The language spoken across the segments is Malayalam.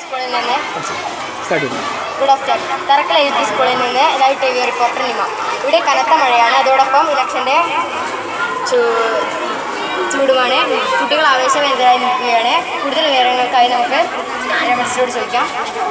സ്കൂളിൽ നിന്ന് സ്റ്റാർട്ട് ചെയ്തു good afternoon Tharakkal U P സ്കൂളിൽ നിന്ന് live T V reporter Nima ഇവിടെ കനത്ത മഴയാണ് അതോടൊപ്പം ഇലക്ഷൻ്റെ ചൂടുമാണ് കുട്ടികൾ ആവേശഭരിതരായി നിൽക്കുകയാണ് കൂടുതൽ വിവരങ്ങൾക്കായി നമുക്ക് രമേശോട് ചോദിക്കാം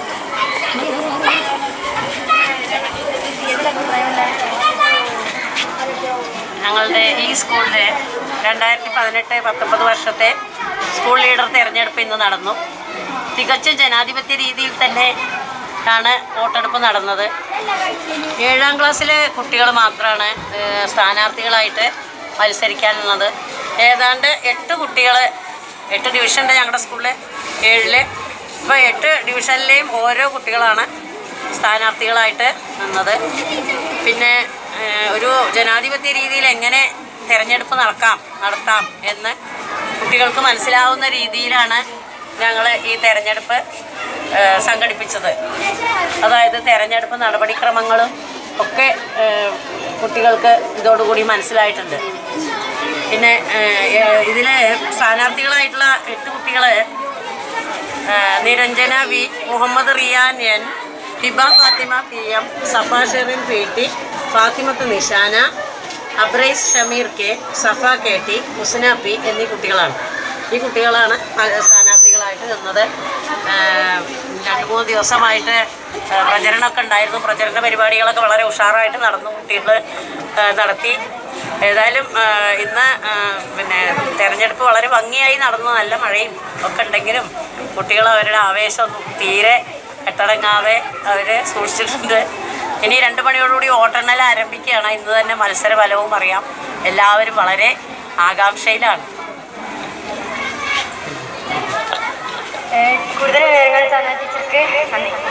ഞങ്ങളുടെ ഈ സ്കൂളിലെ രണ്ടായിരത്തി പതിനെട്ട് പത്തൊമ്പത് വർഷത്തെ സ്കൂൾ ലീഡർ തിരഞ്ഞെടുപ്പ് ഇന്ന് നടന്നു തികച്ചും ജനാധിപത്യ രീതിയിൽ തന്നെ ആണ് വോട്ടെടുപ്പ് നടന്നത് ഏഴാം ക്ലാസ്സിലെ കുട്ടികൾ മാത്രമാണ് ഏഹ്, സ്ഥാനാർത്ഥികളായിട്ട് മത്സരിക്കാനുള്ളത് ഏതാണ്ട് എട്ട് കുട്ടികൾ എട്ട് ഡിവിഷൻ്റെ ഞങ്ങളുടെ സ്കൂളിൽ ഏഴില് ഇപ്പോൾ എട്ട് ഡിവിഷനിലെയും ഓരോ കുട്ടികളാണ് സ്ഥാനാർത്ഥികളായിട്ട് നിന്നത് പിന്നെ ഏഹ്, ഒരു ജനാധിപത്യ രീതിയിൽ എങ്ങനെ തിരഞ്ഞെടുപ്പ് നടക്കാം നടത്താം എന്ന് കുട്ടികൾക്ക് മനസ്സിലാവുന്ന രീതിയിലാണ് ഞങ്ങൾ ഈ തെരഞ്ഞെടുപ്പ് ഏഹ്, സംഘടിപ്പിച്ചത് അതായത് തെരഞ്ഞെടുപ്പ് നടപടിക്രമങ്ങളും ഒക്കെ ഏഹ്, കുട്ടികൾക്ക് ഇതോടുകൂടി മനസ്സിലായിട്ടുണ്ട് പിന്നെ ഇതിൽ സ്ഥാനാർത്ഥികളായിട്ടുള്ള എട്ട് കുട്ടികൾ Niranjana V Muhammad Riyan N Hiba Fathima P M Safa Sherin P T Fathimath Nishana Abraiz Shameer K Safa K T Husna P എന്നീ കുട്ടികളാണ് ഈ കുട്ടികളാണ് പ- സ്ഥാനാർത്ഥികളായിട്ട് നിന്നത് ഏഹ് രണ്ട് മൂന്ന് ദിവസമായിട്ട് ഏഹ് പ്രചരണമൊക്കെ ഉണ്ടായിരുന്നു പ്രചരണ പരിപാടികളൊക്കെ വളരെ ഉഷാറായിട്ട് നടന്നു കുട്ടികൾ ഏഹ് നടത്തി ഏതായാലും ഏഹ് ഇന്ന് ഏഹ് പിന്നെ തെരഞ്ഞെടുപ്പ് വളരെ ഭംഗിയായി നടന്നു നല്ല മഴയും ഒക്കെ ഉണ്ടെങ്കിലും കുട്ടികൾ അവരുടെ ആവേശമൊന്നും തീരെ കെട്ടടങ്ങാതെ അവർ സൂക്ഷിച്ചിട്ടുണ്ട് ഇനി രണ്ട് മണിയോടുകൂടി വോട്ടെണ്ണൽ ആരംഭിക്കുകയാണ് ഇന്ന് തന്നെ മത്സര ഫലവും അറിയാം എല്ലാവരും വളരെ ആകാംക്ഷയിലാണ് കൂടുതൽ വിവരങ്ങൾ തന്ന ടീച്ചർക്ക് നന്ദി